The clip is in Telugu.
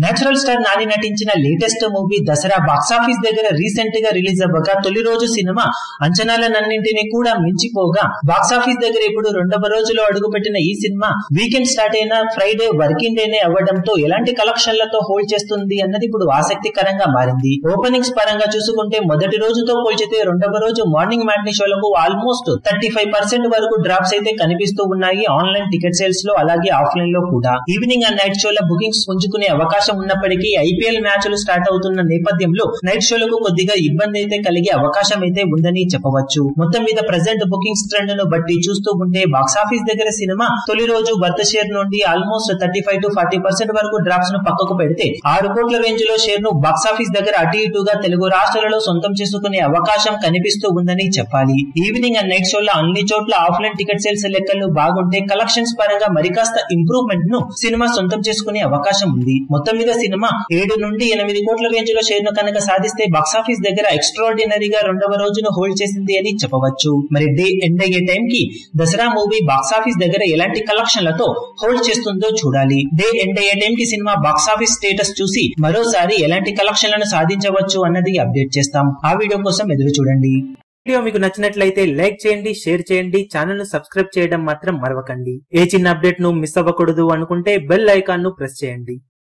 నేచురల్ స్టార్ నాని నటించిన లేటెస్ట్ మూవీ దసరా బాక్సాఫీస్ దగ్గర రీసెంట్ గా రిలీజ్ అవ్వగా తొలి రోజు సినిమా అంచనాలన్నింటినీ కూడా మించిపోగా బాక్సాఫీస్ దగ్గర ఇప్పుడు రెండవ రోజులో అడుగుపెట్టిన ఈ సినిమా వీకెండ్ స్టార్ట్ అయిన ఫ్రైడే వర్కింగ్ డేనే అవ్వడంతో ఎలాంటి కలెక్షన్లతో హోల్డ్ చేస్తుంది అన్నది ఇప్పుడు ఆసక్తికరంగా మారింది ఓపెనింగ్స్ పరంగా చూసుకుంటే మొదటి రోజుతో పోల్చితే రెండవ రోజు మార్నింగ్ మ్యాట్నీ షోలకు ఆల్మోస్ట్ థర్టీ ఫైవ్ పర్సెంట్ వరకు డ్రాప్స్ అయితే కనిపిస్తూ ఉన్నాయి ఆన్లైన్ టికెట్ సేల్స్ లో అలాగే ఆఫ్లైన్ లో కూడా ఈవినింగ్ అండ్ నైట్ షోల బుకింగ్స్ పుంజుకునే అవకాశం ఉన్నప్పటికీ ఐపీఎల్ మ్యాచ్లు స్టార్ట్ అవుతున్న నేపథ్యంలో నైట్ షోలకు కొద్దిగా ఇబ్బంది అయితే కలిగే అవకాశం అయితే ఉందని చెప్పవచ్చు మొత్తం మీద ప్రజెంట్ బుకింగ్స్ ట్రెండ్ ను బట్టి చూస్తూ ఉంటే బాక్సాఫీస్ దగ్గర సినిమా తొలి రోజు వర్త షేర్ నుండి almost thirty five to forty percent వరకు డ్రాప్స్ ను పక్కకు పెడితే ఆరు కోట్ల రేంజ్ లో షేర్ ను బాక్సాఫీస్ దగ్గర అటు ఇటుగా తెలుగు రాష్ట్రాలలో సొంతం చేసుకునే అవకాశం కనిపిస్తూ ఉందని చెప్పాలి ఈవినింగ్ అండ్ నైట్ షోలో అన్ని చోట్ల ఆఫ్లైన్ టికెట్ సేల్స్ లెక్కలు బాగుంటే కలెక్షన్స్ పరంగా మరికాస్త ఇంప్రూవ్మెంట్ ను సినిమా సొంతం చేసుకునే అవకాశం ఉంది మొత్తం మీద సినిమా ఏడు నుండి ఎనిమిది కోట్ల రేంజ్ లో షేర్ ను కనుక సాధిస్తే బాక్సాఫీస్ దగ్గర ఎక్స్ట్రాడినరీగా రెండవ రోజును హోల్డ్ చేసింది అని చెప్పవచ్చు మరి డే ఎండ్ అయ్యే టైం కి దసరా మూవీ బాక్సాఫీస్ దగ్గర ఎలాంటి కలెక్షన్లతో హోల్డ్ చేస్తుందో చూడాలి డే ఎండ్ అయ్యే టైం కి సినిమా బాక్సాఫీస్ స్టేటస్ చూసి మరోసారి ఎలాంటి కలెక్షన్లను సాధించవచ్చు అన్నది అప్డేట్ చేస్తాం ఆ వీడియో కోసం ఎదురు చూడండి వీడియో మీకు నచ్చినట్లయితే లైక్ చేయండి షేర్ చేయండి ఛానల్ ను సబ్స్క్రైబ్ చేయడం మాత్రం మరవకండి ఏ చిన్న అప్డేట్ ను మిస్ అవ్వకూడదు అనుకుంటే బెల్ ఐకాన్ ను ప్రెస్ చేయండి